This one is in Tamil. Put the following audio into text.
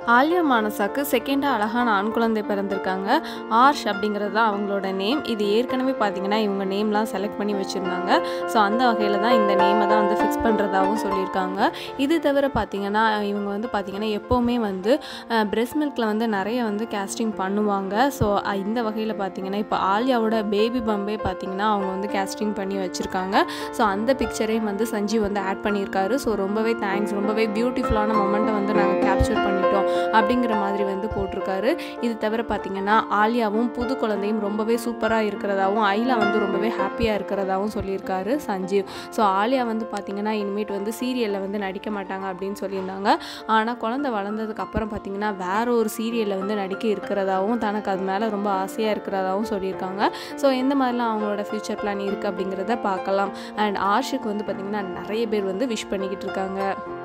ஆலியா மானசாக்கு செகண்டாக அழகான ஆண் குழந்தை பிறந்திருக்காங்க ஆர்ஷ் அப்படிங்கிறது தான் அவங்களோட நேம் இது ஏற்கனவே பார்த்தீங்கன்னா இவங்க நேம்லாம் செலக்ட் பண்ணி வச்சுருந்தாங்க ஸோ அந்த வகையில் தான் இந்த நேமை தான் வந்து ஃபிக்ஸ் பண்ணுறதாகவும் சொல்லியிருக்காங்க இது தவிர பார்த்தீங்கன்னா இவங்க வந்து பார்த்தீங்கன்னா எப்போவுமே வந்து பிரெஸ்ட் மில்கில் வந்து நிறைய வந்து கேஸ்டிங் பண்ணுவாங்க ஸோ இந்த வகையில் பார்த்தீங்கன்னா இப்போ ஆலியாவோட பேபி பம்பே பார்த்தீங்கன்னா அவங்க வந்து கேஸ்டிங் பண்ணி வச்சுருக்காங்க ஸோ அந்த பிக்சரையும் வந்து சஞ்சீவ் வந்து ஆட் பண்ணியிருக்காரு ஸோ ரொம்பவே தேங்க்ஸ் ரொம்பவே பியூட்டிஃபுல்லான மொமெண்ட்டை வந்து நாங்கள் கேப்சர் பண்ணிட்டோம் அப்படிங்கிற மாதிரி வந்து போட்டிருக்காரு இது தவிர பார்த்தீங்கன்னா ஆலியாவும் புது குழந்தையும் ரொம்பவே சூப்பராக இருக்கிறதாவும் ஐலா வந்து ரொம்பவே ஹாப்பியாக இருக்கிறதாவும் சொல்லியிருக்காரு சஞ்சீவ் ஸோ ஆலியா வந்து பார்த்தீங்கன்னா இனிமேட் வந்து சீரியலில் வந்து நடிக்க மாட்டாங்க அப்படின்னு சொல்லியிருந்தாங்க ஆனால் குழந்தை வளர்ந்ததுக்கு அப்புறம் பார்த்தீங்கன்னா வேற ஒரு சீரியலில் வந்து நடிக்க இருக்கிறதாவும் தனக்கு அது மேலே ரொம்ப ஆசையாக இருக்கிறதாவும் சொல்லியிருக்காங்க ஸோ எந்த மாதிரிலாம் அவங்களோட ஃப்யூச்சர் பிளான் இருக்குது அப்படிங்கிறத பார்க்கலாம் அண்ட் ஆஷுக்கு வந்து பார்த்திங்கன்னா நிறைய பேர் வந்து விஷ் பண்ணிக்கிட்டு இருக்காங்க